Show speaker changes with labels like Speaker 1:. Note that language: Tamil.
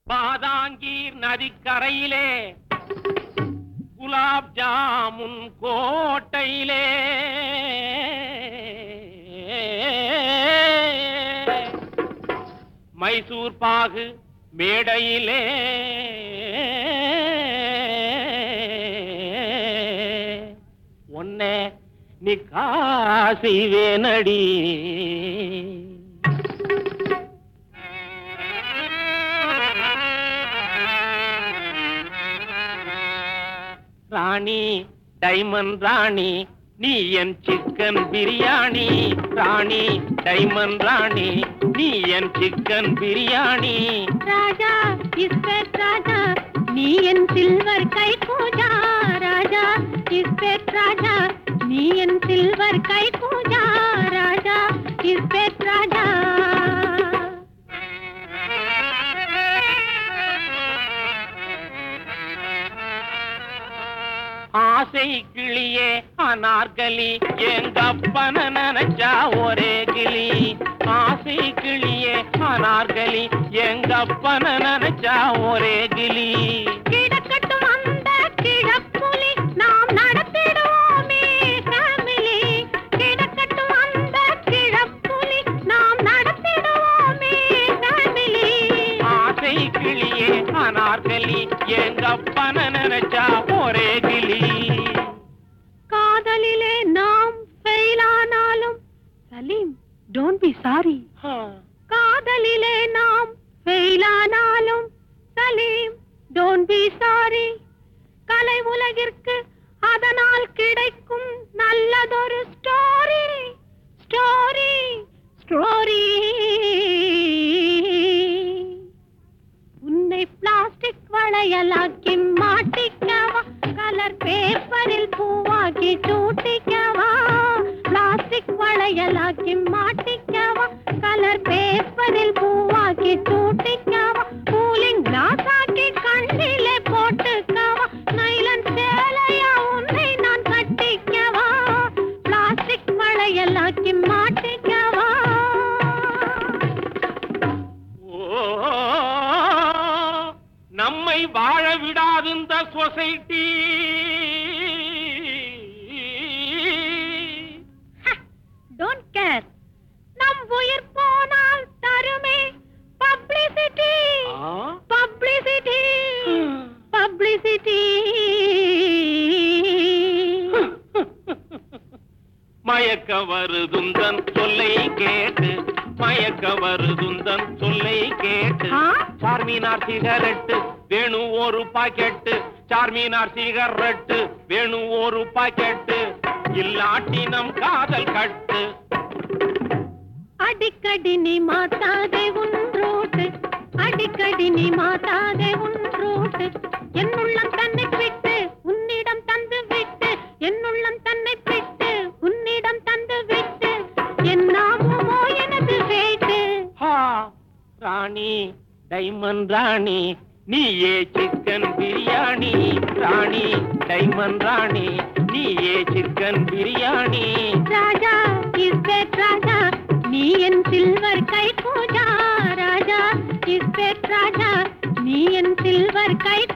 Speaker 1: பாதாங்கீர் நதிக்கரையிலே குலாப் ஜாமுன் கோட்டையிலே மைசூர் பாகு மேடையிலே ஒன்னே நீ காசிவேனடி ராணி டைமண்ட் ராணி நீ என் சிக்கன் பிரியாணி ராணி டைமண்ட் ராணி நீ என் சிக்கன் பிரியாணி
Speaker 2: ராஜா இஸ்பெட் ராஜா நீ என் சில்வர் கை பூஜா ராஜா இஸ்பெட் ராஜா நீ என் சில்வர் கை பூஜா ராஜா இஸ்பெட் ராஜா
Speaker 1: ஆசை கிளியே அனார்கலி எங்க அப்பன நினைச்சா ஒரே கிளி ஆசை கிளியே அனார்கலி எங்க அப்பன நினைச்சா ஒரே கிளி
Speaker 2: கிடக்கட்டும் அந்த கிழப்புலி நாம் நடத்திடுவோமே ஃபேமிலி கிடக்கட்டும் அந்த கிழப்புலி நாம் நடத்திடுவோமே ஃபேமிலி
Speaker 1: ஆசை கிளியே அனார்கலி எங்க அப்பன நினைச்சா ஒரே கிளி
Speaker 2: காதலிலே நாம் ஃபெயிலானாலும் சலீம் டோன்ட் பி சாரி
Speaker 1: ஆ.
Speaker 2: காதலிலே நாம் ஃபெயிலானாலும் சலீம் டோன்ட் பி சாரி கலை உலகிற்கு அதனால் கிடைக்கும் நல்லதொரு ஸ்டோரி ஸ்டோரி ஸ்டோரி உன்னை பிளாஸ்டிக் வளையலாக்கி மாட்டிக்கவா கலர் பேப்பரில் பூவாக்கி சூட்டிக்கவா பிளாஸ்டிக் வளையலாக்கி மாட்டிக்கவா கலர் பேப்பரில் பூவாக்கி சூட்டிக்கவா கூலிங் கிளாஸ் ஆக்கி கண்ணிலே போட்டுக்கவா நைலன் சேலையா உன்னை நான் கட்டிக்கவா பிளாஸ்டிக் வளையலாக்கி மாட்டிக்கவா
Speaker 1: ஓ, நம்மை வாழ விடாது இந்த சொசைட்டி
Speaker 2: டோன்ட் கேர் நம் உயிர் போனால் தருமே பப்ளிசிட்டி பப்ளிசிட்டி பப்ளிசிட்டி
Speaker 1: மயக்க வருதுந்தன் சொல்லை கேட்டு மயக்க வருதுந்தன் சொல்லை கேட்டு
Speaker 2: ஆ?
Speaker 1: சார்மினார் சிகரெட்டு வேணு ஒரு பாக்கெட்டு சார்மினார் சிகரெட்டு வேணு ஒரு பாக்கெட்டு இல்லாட்டி நம் காதல் கட்டு
Speaker 2: அடிக்கடி நீ மாத்தாதே உன் ரோட்டு அடிக்கடி நீ மாத்தாதே உன் ரோட்டு என்னுள்ளம் தன்னை விட்டு உன்னிடம் தந்து விட்டு என்னுள்ளம் தன்னை விட்டு உன்னிடம் தந்து விட்டு என் நாமமோ எனது வேட்டு
Speaker 1: ஹா ராணி டைமண்ட் ராணி நீயே சிக்கன் பிரியாணி ராணி டைமண்ட் ராணி நீயே சிக்கன் பிரியாணி
Speaker 2: ராஜா இஸ்பெட் ராஜா நீ என் சில்வர் கை பூஜா ராஜா இஸ்பெட் ராஜா நீ என் சில்வர் கை